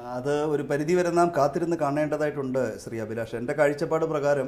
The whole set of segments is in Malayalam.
അത് ഒരു പരിധിവരെ നാം കാത്തിരുന്ന് കാണേണ്ടതായിട്ടുണ്ട് ശ്രീ അഭിലാഷ് എൻ്റെ കാഴ്ചപ്പാട് പ്രകാരം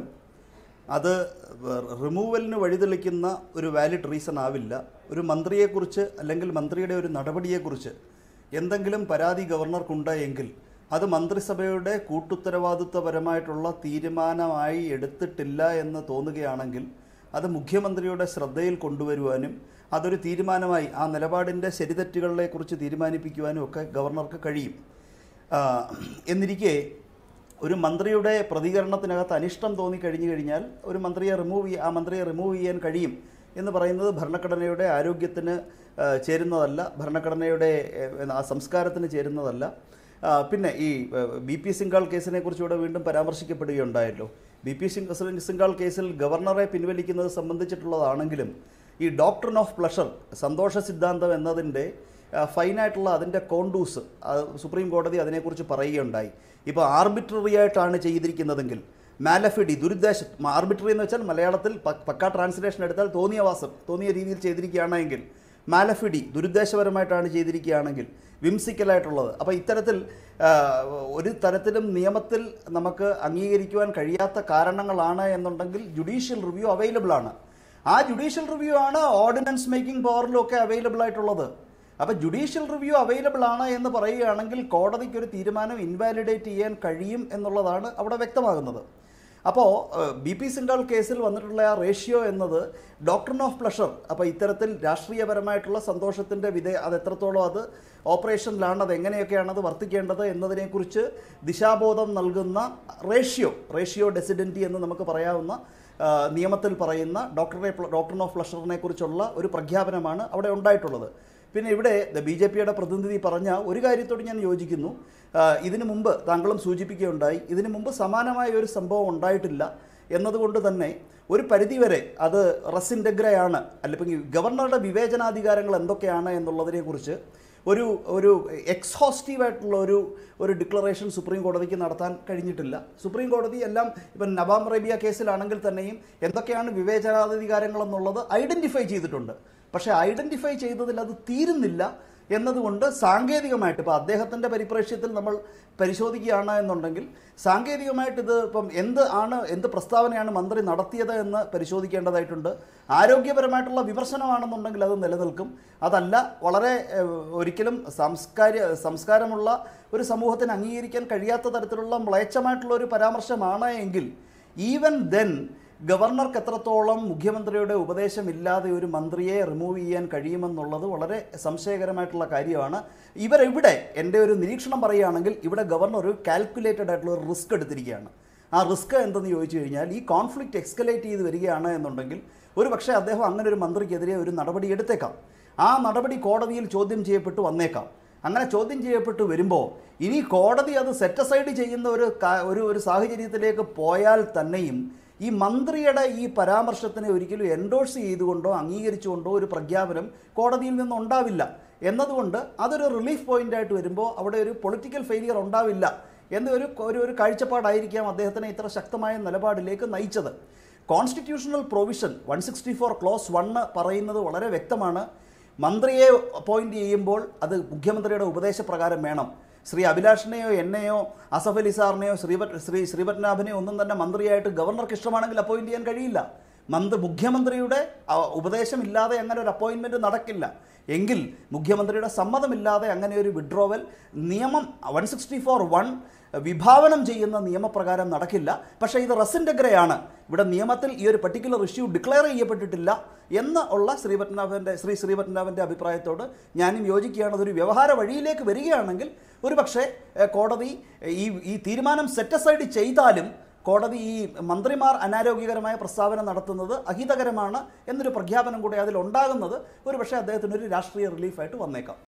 അത് റിമൂവലിന് വഴിതെളിക്കുന്ന ഒരു വാലിഡ് റീസൺ ആവില്ല ഒരു മന്ത്രിയെക്കുറിച്ച് അല്ലെങ്കിൽ മന്ത്രിയുടെ ഒരു നടപടിയെക്കുറിച്ച് എന്തെങ്കിലും പരാതി ഗവർണർക്കുണ്ടായെങ്കിൽ അത് മന്ത്രിസഭയുടെ കൂട്ടുത്തരവാദിത്വപരമായിട്ടുള്ള തീരുമാനമായി എടുത്തിട്ടില്ല എന്ന് തോന്നുകയാണെങ്കിൽ അത് മുഖ്യമന്ത്രിയുടെ ശ്രദ്ധയിൽ കൊണ്ടുവരുവാനും അതൊരു തീരുമാനമായി ആ നിലപാടിൻ്റെ ശരിതെറ്റുകളെക്കുറിച്ച് തീരുമാനിപ്പിക്കുവാനും ഒക്കെ ഗവർണർക്ക് കഴിയും ആ, എന്നിരിക്കെ ഒരു മന്ത്രിയുടെ പ്രതികരണത്തിനകത്ത് അനിഷ്ടം തോന്നി കഴിഞ്ഞു കഴിഞ്ഞാൽ ഒരു മന്ത്രിയെ റിമൂവ് ചെയ്യ ആ മന്ത്രിയെ റിമൂവ് ചെയ്യാൻ കഴിയും എന്ന് പറയുന്നത് ഭരണഘടനയുടെ ആരോഗ്യത്തിന് ആ, ചേരുന്നതല്ല ഭരണഘടനയുടെ ഏ, ആ സംസ്കാരത്തിന് ചേരുന്നതല്ല ആ, പിന്നെ ഈ ബി പി സിംഗാൾ കേസിനെ കുറിച്ച് ഇവിടെ വീണ്ടും പരാമർശിക്കപ്പെടുകയുണ്ടായല്ലോ ബി പി സിംഗ് സിംഗാൾ കേസിൽ ഗവർണറെ പിൻവലിക്കുന്നത് സംബന്ധിച്ചിട്ടുള്ളതാണെങ്കിലും ഈ ഡോക്ടർ ഓഫ് പ്ലഷർ സന്തോഷ സിദ്ധാന്തം എന്നതിൻ്റെ ആ, ഫൈനായിട്ടുള്ള അതിൻ്റെ കോണ്ടൂസ് ആ, സുപ്രീം കോടതി അതിനെക്കുറിച്ച് പറയുകയുണ്ടായി ഇപ്പോൾ ആർബിട്രറി ആയിട്ടാണ് ചെയ്തിരിക്കുന്നതെങ്കിൽ മാലഫിഡി ദുരുദ്ദേശ ആർബിട്രറി എന്ന് വെച്ചാൽ മലയാളത്തിൽ പ- പക്കാ ട്രാൻസ്ലേഷൻ എടുത്താൽ തോന്നിയ വാസം തോന്നിയ രീതിയിൽ ചെയ്തിരിക്കുകയാണെങ്കിൽ മാലഫിഡി ദുരുദ്ദേശപരമായിട്ടാണ് ചെയ്തിരിക്കുകയാണെങ്കിൽ വിംസിക്കലായിട്ടുള്ളത് അപ്പോൾ ഇത്തരത്തിൽ ആ, ഒരു തരത്തിലും നിയമത്തിൽ നമുക്ക് അംഗീകരിക്കുവാൻ കഴിയാത്ത കാരണങ്ങളാണ് എന്നുണ്ടെങ്കിൽ ജുഡീഷ്യൽ റിവ്യൂ അവൈലബിൾ ആണ് ആ ജുഡീഷ്യൽ റിവ്യൂ ആണ് ഓർഡിനൻസ് മേക്കിംഗ് പവറിലും ഒക്കെ അവൈലബിൾ ആയിട്ടുള്ളത് അപ്പോൾ ജുഡീഷ്യൽ റിവ്യൂ അവൈലബിൾ ആണ് എന്ന് പറയുകയാണെങ്കിൽ കോടതിക്ക് ഒരു തീരുമാനം ഇൻവാലിഡേറ്റ് ചെയ്യാൻ കഴിയും എന്നുള്ളതാണ് അവിടെ വ്യക്തമാകുന്നത് അപ്പോൾ ബി പി സിൻഡാൾ കേസിൽ വന്നിട്ടുള്ള ആ റേഷ്യോ എന്നത് ഡോക്ടറിൻ ഓഫ് പ്ലഷർ അപ്പോൾ ഇത്തരത്തിൽ രാഷ്ട്രീയപരമായിട്ടുള്ള സന്തോഷത്തിൻ്റെ വിധേ അത് എത്രത്തോളം അത് ഓപ്പറേഷനിലാണ് അത് എങ്ങനെയൊക്കെയാണ് അത് വർത്തിക്കേണ്ടത് എന്നതിനെക്കുറിച്ച് ദിശാബോധം നൽകുന്ന റേഷ്യോ റേഷ്യോ ഡെസിഡൻറ്റി എന്ന് നമുക്ക് പറയാവുന്ന ആ, നിയമത്തിൽ പറയുന്ന ഡോക്ടറെ ഡോക്ടറിൻ ഓഫ് പ്ലഷറിനെ കുറിച്ചുള്ള ഒരു പ്രഖ്യാപനമാണ് അവിടെ ഉണ്ടായിട്ടുള്ളത് പിന്നെ ഇവിടെ ബി ജെ പിയുടെ പ്രതിനിധി പറഞ്ഞ ഒരു കാര്യത്തോട് ഞാൻ യോജിക്കുന്നു ആ, ഇതിനു മുമ്പ് താങ്കളും സൂചിപ്പിക്കുകയുണ്ടായി ഇതിനു മുമ്പ് സമാനമായ ഒരു സംഭവം ഉണ്ടായിട്ടില്ല എന്നതുകൊണ്ട് തന്നെ ഒരു പരിധിവരെ അത് റസിൻറ്റഗ്രയാണ് അല്ലെങ്കിൽ ഗവർണറുടെ വിവേചനാധികാരങ്ങൾ എന്തൊക്കെയാണ് എന്നുള്ളതിനെക്കുറിച്ച് ഒരു ഒരു എക്സോസ്റ്റീവ് ആയിട്ടുള്ള ഒരു ഒരു ഡിക്ലറേഷൻ സുപ്രീം കോടതിക്ക് നടത്താൻ കഴിഞ്ഞിട്ടില്ല സുപ്രീം കോടതി എല്ലാം ഇപ്പം നവാം റേബിയ കേസിലാണെങ്കിൽ തന്നെയും എന്തൊക്കെയാണ് വിവേചനാധികാരങ്ങൾ എന്നുള്ളത് ഐഡന്റിഫൈ ചെയ്തിട്ടുണ്ട് പക്ഷേ ഐഡന്റിഫൈ ചെയ്തതിൽ അത് തീരുന്നില്ല എന്നതുകൊണ്ട് സാങ്കേതികമായിട്ട് ഇപ്പോൾ അദ്ദേഹത്തിൻ്റെ പരിപ്രേക്ഷ്യത്തിൽ നമ്മൾ പരിശോധിക്കുകയാണ് എന്നുണ്ടെങ്കിൽ സാങ്കേതികമായിട്ട് ഇത് ഇപ്പം എന്ത് ആണ് എന്ത് പ്രസ്താവനയാണ് മന്ത്രി നടത്തിയത് എന്ന് പരിശോധിക്കേണ്ടതായിട്ടുണ്ട് ആരോഗ്യപരമായിട്ടുള്ള വിമർശനമാണെന്നുണ്ടെങ്കിൽ അത് നിലനിൽക്കും അതല്ല വളരെ ഏഹ്, ഒരിക്കലും സംസ്കാര സംസ്കാരമുള്ള ഒരു സമൂഹത്തിന് അംഗീകരിക്കാൻ കഴിയാത്ത തരത്തിലുള്ള മ്ലേച്ഛമായിട്ടുള്ള ഒരു പരാമർശമാണ് എങ്കിൽ ഈവൻ ദെൻ ഗവർണർക്ക് എത്രത്തോളം മുഖ്യമന്ത്രിയുടെ ഉപദേശമില്ലാതെ ഒരു മന്ത്രിയെ റിമൂവ് ചെയ്യാൻ കഴിയുമെന്നുള്ളത് വളരെ സംശയകരമായിട്ടുള്ള കാര്യമാണ് ഇവരിവിടെ എൻ്റെ ഒരു നിരീക്ഷണം പറയുകയാണെങ്കിൽ ഇവിടെ ഗവർണർ ഒരു കാൽക്കുലേറ്റഡ് ആയിട്ടുള്ള ഒരു റിസ്ക് എടുത്തിരിക്കുകയാണ് ആ റിസ്ക് എന്തെന്ന് ചോദിച്ചു കഴിഞ്ഞാൽ ഈ കോൺഫ്ലിക്റ്റ് എക്സ്കലേറ്റ് ചെയ്ത് വരികയാണ് എന്നുണ്ടെങ്കിൽ ഒരു പക്ഷേ അദ്ദേഹം അങ്ങനെ ഒരു മന്ത്രിക്കെതിരെ ഒരു നടപടി എടുത്തേക്കാം ആ നടപടി കോടതിയിൽ ചോദ്യം ചെയ്യപ്പെട്ടു വന്നേക്കാം അങ്ങനെ ചോദ്യം ചെയ്യപ്പെട്ടു വരുമ്പോൾ ഇനി കോടതി അത് സെറ്റസൈഡ് ചെയ്യുന്ന ഒരു കാ- ഒരു ഒരു സാഹചര്യത്തിലേക്ക് പോയാൽ തന്നെയും ഈ മന്ത്രിയുടെ ഈ പരാമർശത്തിനെ ഒരിക്കലും എൻഡോഴ്സ് ചെയ്തുകൊണ്ടോ അംഗീകരിച്ചുകൊണ്ടോ ഒരു പ്രഖ്യാപനം കോടതിയിൽ നിന്ന് ഉണ്ടാവില്ല എന്നതുകൊണ്ട് അതൊരു റിലീഫ് പോയിന്റ് ആയിട്ട് വരുമ്പോൾ അവിടെ ഒരു പൊളിറ്റിക്കൽ ഫെയിലിയർ ഉണ്ടാവില്ല എന്നൊരു ഒരു ഒരു കാഴ്ചപ്പാടായിരിക്കാം അദ്ദേഹത്തിനെ ഇത്ര ശക്തമായ നിലപാടിലേക്ക് നയിച്ചത് constitutional provision one sixty four clause one പറയുന്നത് വളരെ വ്യക്തമാണ് മന്ത്രിയെ അപ്പോയിന്റ് ചെയ്യുമ്പോൾ അത് മുഖ്യമന്ത്രിയുടെ ഉപദേശപ്രകാരം വേണം ശ്രീ അഭിലാഷിനെയോ എന്നെയോ അസഫ് അലി സാറിനെയോ ശ്രീപത് ശ്രീ ശ്രീപത്നാഭനെയോ ഒന്നും തന്നെ മന്ത്രിയായിട്ട് ഗവർണർക്ക് ഇഷ്ടമാണെങ്കിൽ അപ്പോയിന്റ് ചെയ്യാൻ കഴിയില്ല മന്ത്രി മുഖ്യമന്ത്രിയുടെ ആ, ഉപദേശമില്ലാതെ അങ്ങനെ ഒരു അപ്പോയിൻമെൻറ്റ് നടക്കില്ല എങ്കിൽ മുഖ്യമന്ത്രിയുടെ സമ്മതമില്ലാതെ അങ്ങനെ ഒരു വിഡ്രോവൽ നിയമം വൺ സിക്സ്റ്റി ഫോർ വൺ വിഭാവനം ചെയ്യുന്ന നിയമപ്രകാരം നടക്കില്ല പക്ഷേ ഇത് റെസിൻറ്റഗ്രയാണ് ഇവിടെ നിയമത്തിൽ ഈ ഒരു പർട്ടിക്കുലർ ഇഷ്യൂ ഡിക്ലെയർ ചെയ്യപ്പെട്ടിട്ടില്ല എന്ന് ഉള്ള ശ്രീപത്മനാഭൻ്റെ ശ്രീ ശ്രീപത്മനാഭൻ്റെ അഭിപ്രായത്തോട് ഞാനും യോജിക്കുകയാണ് അതൊരു വ്യവഹാര വഴിയിലേക്ക് വരികയാണെങ്കിൽ ഒരുപക്ഷെ ഏഹ്, കോടതി ഈ ഈ തീരുമാനം സെറ്റസൈഡ് ചെയ്താലും കോടതി ഈ മന്ത്രിമാർ അനാരോഗ്യകരമായ പ്രസ്താവന നടത്തുന്നത് അഹിതകരമാണ് എന്നൊരു പ്രഖ്യാപനം കൂടെ അതിൽ ഉണ്ടാകുന്നത് ഒരുപക്ഷെ അദ്ദേഹത്തിന് ഒരു രാഷ്ട്രീയ റിലീഫായിട്ട് വന്നേക്കാം